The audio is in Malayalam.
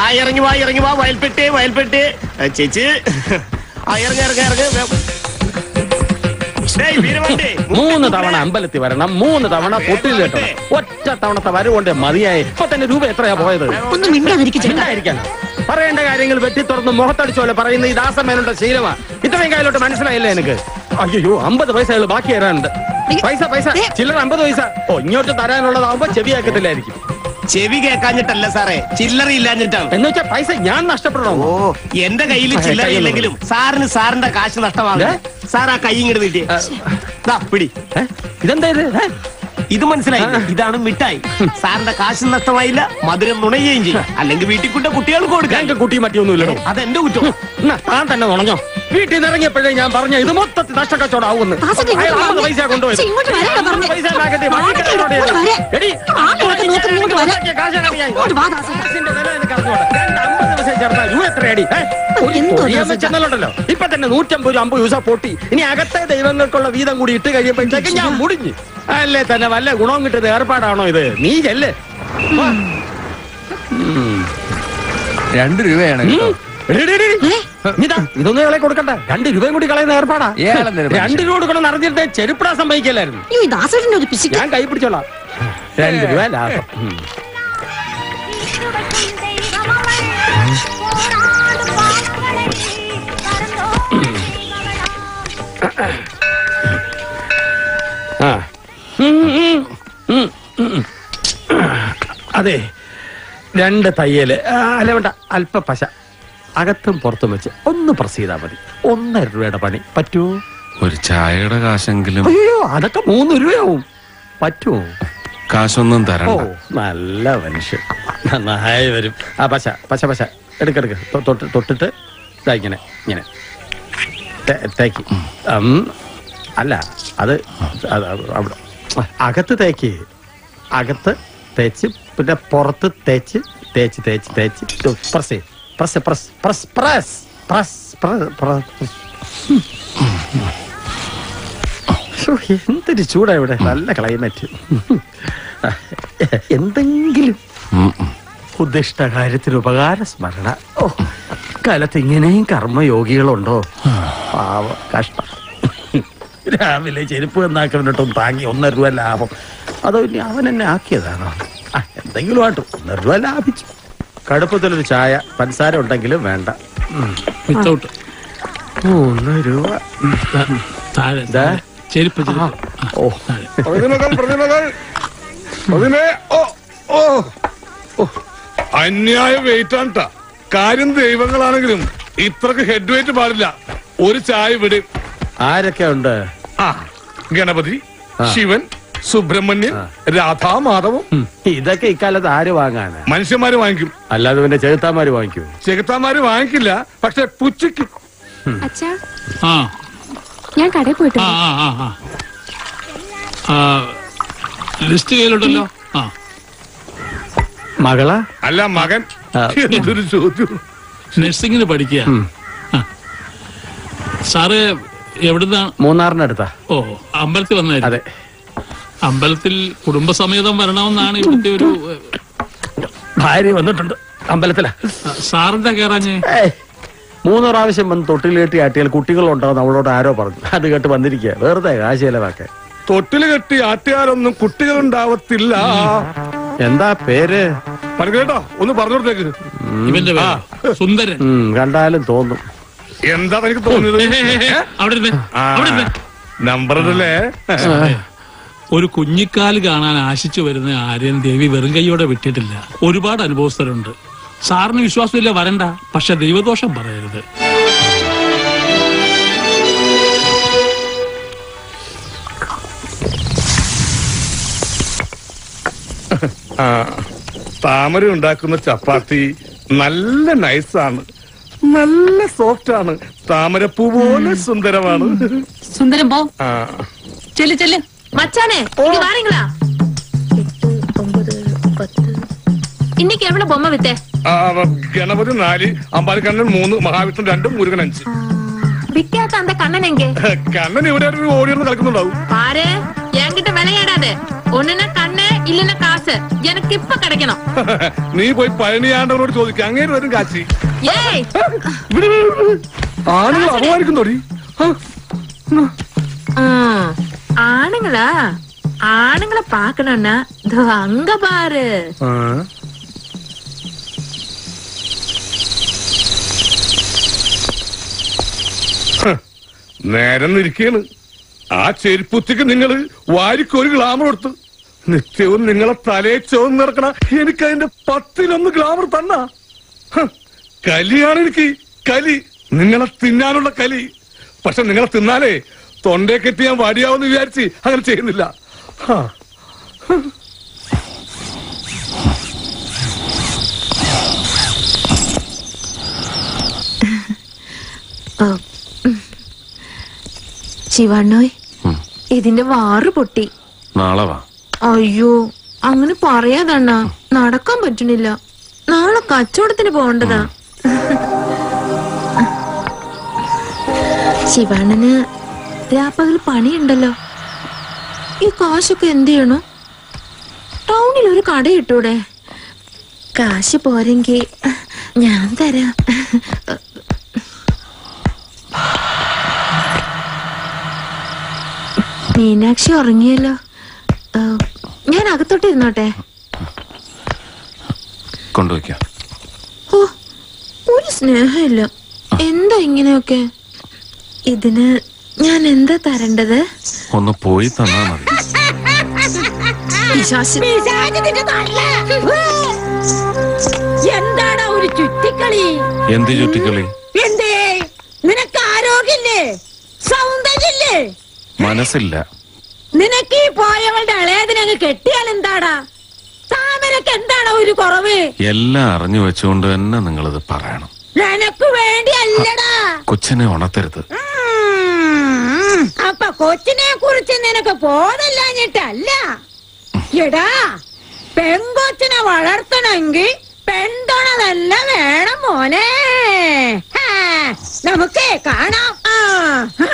ആ ഇറങ്ങി വാ ഇറങ്ങി വാ വയൽപ്പെട്ടി വയൽപ്പെട്ടി ആ, ചേച്ചി ആ ഇറങ്ങി ഇറങ്ങി ഇറങ്ങി ഡേയ്, വീരമണ്ടി, മൂന്ന് തവണ അമ്പലത്തിൽ വരണം മൂന്ന് തവണ പൊട്ടിൽ കെട്ടണം ഒറ്റ തവണത്തെ വരവുകൊണ്ട് മതിയായി ഇപ്പൊ തന്നെ രൂപ എത്രയാ പോയത് ഒന്നും മിണ്ടാതിരിക്കും ചേട്ടാ മിണ്ടായിരിക്കാൻ. പറയേണ്ട കാര്യങ്ങൾ വെട്ടി തുറന്ന് മുഖത്തടിച്ചോലെ പറയുന്ന ഈ ദാസമേനുള്ള ശീലമാ ഇത്രയും കായലോട്ട് മനസ്സിലായില്ലേ എനിക്ക് അയ്യോ അമ്പത് പൈസകൾ ബാക്കി തരാനുണ്ട് പൈസ പൈസ ചില്ലറ അമ്പത് പൈസ ഓ ഇങ്ങോട്ട് തരാനുള്ളതാവുമ്പോ ചെവിയാക്കത്തില്ലായിരിക്കും ചെവി കേക്കാഞ്ഞിട്ടല്ല സാറേ ചില്ലറ ഇല്ലാഞ്ഞിട്ടാണ് എന്ന് വെച്ചാ പൈസ ഞാൻ നഷ്ടപ്പെടണോ ഓ എന്റെ കയ്യിൽ ആ, ചില്ലറ കയ്യിൽ ഇല്ലെങ്കിലും സാറിന് സാറിന്റെ കാശ് നഷ്ടമാകും സാർ ആ കൈ ഇങ്ങോട്ട് നീട്ടിയേ ദാ, പിടി ഇതെന്താ ഇത് ഏ? ഇത് മനസ്സിലായി ഇതാണ് മിഠായി സാറിന്റെ കാശ് നഷ്ടമായില്ല മധുരം നുണയുകയും ചെയ്യും അല്ലെങ്കിൽ വീട്ടിൽ കൊണ്ട് കുട്ടികൾക്ക് കൊടുക്കാം ഞങ്ങൾക്ക് കുട്ടി മറ്റിയൊന്നും ഇല്ലടോ അതെന്റെ കുറ്റം എന്നാ, താൻ തന്നെ നുണഞ്ഞോ വീട്ടിൽ നിന്ന് ഇറങ്ങിയപ്പോഴേ ഞാൻ പറഞ്ഞ ഇത് മൊത്തത്തിൽ നഷ്ടക്കച്ചവടാവുന്നു ദാസേട്ടാ, ഇങ്ങോട്ട് അയാൾ അമ്പത് വന്നേ. പൈസ കൊണ്ടുപോയത് പക്ഷേ ഇങ്ങോട്ട് വരാനാ അമ്പത് പറഞ്ഞേ. പൈസ ഉണ്ടാക്കട്ടെ, വാ, ബാക്കി ഇങ്ങോട്ട് കച്ചവടം വരാ. എടി, ആദ്യമൊക്കെ നോക്ക് ഇങ്ങോട്ട് വരാ. ബാക്കി കാശ് അറിയാം. ഇങ്ങോട്ട് വാ, ദാസേട്ടാ. കാശിന്റെ വില എനിക്ക് അറിഞ്ഞൂടാ. രണ്ട് അമ്പത് പൈസ ചേർത്താൽ രൂപ എത്രയടി? ഏ? ഒരു എന്തോ പൊടിയാൻ ദാസേട്ടാ. വെച്ചെന്നല്ലുണ്ടല്ലോ. ഇപ്പൊ തന്നെ നൂറ്റമ്പത് അമ്പത് ദിവസം പൊട്ടി ഇനി അകത്തെ ദൈവങ്ങൾക്കുള്ള വീതം കൂടി ഇട്ട് കഴിയുമ്പോഴത്തേക്ക് ഞാൻ മുടിഞ്ഞു അല്ലേ തന്നെ വല്ല ഗുണവും കിട്ടുന്ന ഏർപ്പാടാണോ ഇത് നീ ചെല്ല് വാ. രണ്ട് രൂപയാണ് കേട്ടോ എടി, എടി, എടി, എടി. ഇതാ, ഇതൊന്നും ഇയാളെ കൊടുക്കണ്ട രണ്ട് രൂപയും കൂടി കളയുന്ന ഏർപ്പാടാ ഇയാളെന്തിനാ മനുഷ്യൻ? രണ്ട് രൂപ കൊടുക്കണം അറിഞ്ഞിട്ട് ചെരുപ്പിടാൻ സമ്മതിക്കല്ലായിരുന്നു അയ്യോ ഈ ദാസേട്ടന്റെ ഒരു പിശുക്ക് ഞാൻ കൈ പിടിച്ചോളാം രണ്ട് രൂപ ലാഭം ഉം. ആ. ഉം, ഉം, ഉം, ഉം. അതെ രണ്ട് തയ്യല് ആ, അല്ല വേണ്ട അല്പ പശ അകത്തും പുറത്തും വെച്ച് ഒന്ന് പ്രസ് ചെയ്താൽ മതി ഒന്നര രൂപയുടെ പണി പറ്റുമോ ഒരു ചായയുടെ കാശെങ്കിലും അയ്യോ അതൊക്കെ മൂന്ന് രൂപയാവും പറ്റുമോ കാശൊന്നും ഓ തരണ്ട നല്ല മനുഷ്യൻ നന്നായി വരും ആ പശ പശ പശ എടുക്കെടുക്ക് തൊ- തൊട്ട് തൊട്ടിട്ട് ഇതാ ഇങ്ങനെ ഇങ്ങനെ തേ- തേക്ക് ഉം. അല്ല അത് അത് അവിടെ അകത്ത് തേക്ക് അകത്ത് തേച്ച് പിന്നെ പുറത്ത് തേച്ച് തേച്ച് തേച്ച് തേച്ച് press press press press press press press ശ്ശോ, എന്തൊരു ചൂടാ ഇവിടെ നല്ല ക്ലൈമറ്റ് എന്തെങ്കിലും ഉദ്ദിഷ്ട കാര്യത്തിന് ഉപകാര സ്മരണ ഓ കാലത്ത് ഇങ്ങനെയും കർമ്മയോഗികളുണ്ടോ പാവ കഷ്ടം രാവിലെ ചെരുപ്പ് എന്നാക്കുന്നതിട്ടും താങ്ങി ഒന്നര രൂപ ലാഭം അതോ ഇനി അവൻ എന്നെ ആക്കിയതാണോ ആ, എന്തെങ്കിലും ആട്ടു ഒന്നര രൂപ ലാഭിച്ചു കടുപ്പത്തിലൊരു ചായ പഞ്ചസാര ഉണ്ടെങ്കിലും വേണ്ട വിത്തൗട്ട് മൂന്ന് രൂപ താഴെ ദാ. ചെരുപ്പ് ചെരുപ്പ് ഓ പ്രതിമകൾ പ്രതിമകൾ പ്രതിമേ ഓ ഓ ഓ. അന്യായ വെയിറ്റ് ആണ് ട്ടാ. കാര്യം ദൈവങ്ങളാണെങ്കിലും ഇത്രക്ക് ഹെഡ് വെയിറ്റ് പാടില്ല ഒരു ചായ ഇവിടെ ആരൊക്കെ ഉണ്ട് ആ ഗണപതി ആ. ശിവൻ സുബ്രഹ്മണ്യൻ രാധാ മാധവം ഉം, ഇതൊക്കെ ഇക്കാലത്ത് ആര് വാങ്ങാനാ മനുഷ്യന്മാര് വാങ്ങിക്കും അല്ലാതെ പിന്നെ ചെകുത്താന്മാര് വാങ്ങിക്കൂ ചെകുത്താന്മാര് വാങ്ങിക്കില്ല പക്ഷെ പുച്ഛിക്കും അച്ഛാ ആ ഞാൻ കടയിൽ പോയിട്ട് ആ ആ ആ ആ. ആ ലിസ്റ്റ് കയ്യിലുണ്ടല്ലോ ആ മകളാ അല്ല മകൻ ആ. എന്തൊരു ചോദ്യം നഴ്സിംഗിന് പഠിക്കുക ഉം. ആ. സാറ് എവിടുന്നാണ് മൂന്നാറിന്റെ അടുത്താ ഓ അമ്പലത്തിൽ വന്നായിരുന്നു അതെ അമ്പലത്തിൽ കുടുംബസമേതം വരണമെന്നാണ് ഇവിടുത്തെ ഒരു ഭാര്യ വന്നിട്ടുണ്ട് അമ്പലത്തിലാ ആ, സാറിന്റെ കേറാഞ്ഞേ ഏയ്, മൂന്ന് പ്രാവശ്യം വന്ന് തൊട്ടിൽ കെട്ടി ആട്ടിയാൽ കുട്ടികളുണ്ടാവും അവളോട് ആരോ പറഞ്ഞു അത് കേട്ട് വന്നിരിക്കുക വെറുതെ കാശ് ചെലവാക്കാൻ തൊട്ടില് കെട്ടി ആട്ടിയാലൊന്നും കുട്ടികളുണ്ടാവത്തില്ല എന്താ പേര് പറഞ്ഞേട്ടോ ഒന്ന് പറഞ്ഞു കൊടുത്തേക്ക് ഇവന്റെ പേര് സുന്ദരൻ ഉം, കണ്ടാലും തോന്നും എന്താ എനിക്ക് തോന്നിയത് ഹേ, ഹേ, ഹേ, അവിടെ ഇരുന്നേ, അവിടെ ഇരുന്നേ. നമ്പർ ഇടല്ലേ ഒരു കുഞ്ഞിക്കാല് കാണാൻ ആശിച്ചു വരുന്ന ആര്യൻ ദേവി വെറും കൈയോടെ വിട്ടിട്ടില്ല ഒരുപാട് അനുഭവസ്ഥരുണ്ട് സാറിന് വിശ്വാസമില്ല വരണ്ട പക്ഷെ ദൈവദോഷം പറയരുത് ആ താമര ഉണ്ടാക്കുന്ന ചപ്പാത്തി നല്ല നൈസാണ് നല്ല സോഫ്റ്റ് ആണ് താമരപ്പൂ പോലെ സുന്ദരമാണ് സുന്ദരം പോ ആ ചെല്ലു ചെല്ലു மச்சானே இங்க வாரீங்களா இன்னைக்கு எவ்வளவு பொம்மை வித்தே ആ, ഗണപതി നാല് അമ്പാലിക്കണ്ണൻ മൂന്ന് മഹാവിഷ്ണു രണ്ടും മുരുകൻ അഞ്ച് விக்காத அந்த கண்ணன் எங்கே കണ്ണൻ ഇവിടെ ഒരു ഓടിയൊന്ന് കളിക്കുന്നുണ്ടാവും பாரு என்கிட்ட விளையாடாத ஒண்ணுனா கண்ணு இல்லன்னா காசு எனக்கு இப்ப கிடைக்கணும் നീ പോയി പഴനിയാണ്ടവരോട് ചോദിക്കുക അങ്ങേര് വരും കാശി ஏய் ആളുകൾ അപമാനിക്കുന്നോടി ம், ஆணுங்களா ஆணுங்களை பாக்கணும்னா இதோ அங்க பாரு നേരം നിൽക്കാണ് ആ ചെരുപ്പുത്തിക്ക് നിങ്ങള് വാരിക്കൊരു ഗ്ലാമർ കൊടുത്തു നിത്യവും നിങ്ങളെ തലയെ ചോന്ന് നടക്കണ എനിക്ക് അതിന്റെ പത്തിലൊന്ന് ഗ്ലാമർ തന്ന കലിയാണ് എനിക്ക് കലി നിങ്ങളെ തിന്നാനുള്ള കലി പക്ഷെ നിങ്ങളെ തിന്നാലേ തൊണ്ടയെ കെട്ടി ഞാൻ വടിയാവെന്ന് വിചാരിച്ച് അങ്ങനെ ചെയ്യുന്നില്ല ഹാ. ശിവണ്ണോയ് ഇതിന്റെ വാറ് പൊട്ടി നാളെ വാ അയ്യോ അങ്ങനെ പറയാതണ്ണ നടക്കാൻ പറ്റണില്ല നാളെ കച്ചവടത്തിന് പോണ്ടതാ ശിവണ്ണന് രാപ്പകൽ പണിയുണ്ടല്ലോ ഈ കാശൊക്കെ എന്ത് ചെയ്യണോ ടൗണിൽ ഒരു കട ഇട്ടൂടെ കാശ് പോരെങ്കി ഞാൻ തരാം മീനാക്ഷി ഉറങ്ങിയല്ലോ ആ, ഞാൻ അകത്തോട്ടിരുന്നോട്ടെ കൊണ്ടുവയ്ക്കാം ഓ ഒരു സ്നേഹമില്ല എന്താ ഇങ്ങനെയൊക്കെ ഇതിന് ഞാൻ എന്താ തരേണ്ടത് ഒന്ന് പോയി തന്നാ മതി പിശാച്. എന്താണ് ഒരു ചുറ്റിക്കളി എന്ത് ചുറ്റിക്കളി എന്തേ നിനക്ക് ആരോഗ്യല്ലേ സൗന്ദര്യല്ലേ മനസ്സില്ല നിനക്ക് ഈ പോയവളുടെ ഇളയതിനങ്ങ് കെട്ടിയാൽ എന്താടാ താമരക്ക് എന്താണ് ഒരു കുറവ് എല്ലാം അറിഞ്ഞു വെച്ചുകൊണ്ട് തന്നെ നിങ്ങളിത് പറയണം നിനക്ക് വേണ്ടി അല്ലടാ കൊച്ചിനെ ഉണർത്തരുത് ഉം. അപ്പൊ കൊച്ചിനെ കുറിച്ച് നിനക്ക് ബോധമില്ലാഞ്ഞിട്ടല്ല എടാ പെങ്കൊച്ചിനെ വളർത്തണമെങ്കിൽ പെൺതുണ തന്നെ വേണം മോനെ ഹാ, നമുക്ക് കാണാം ആ ഹാ.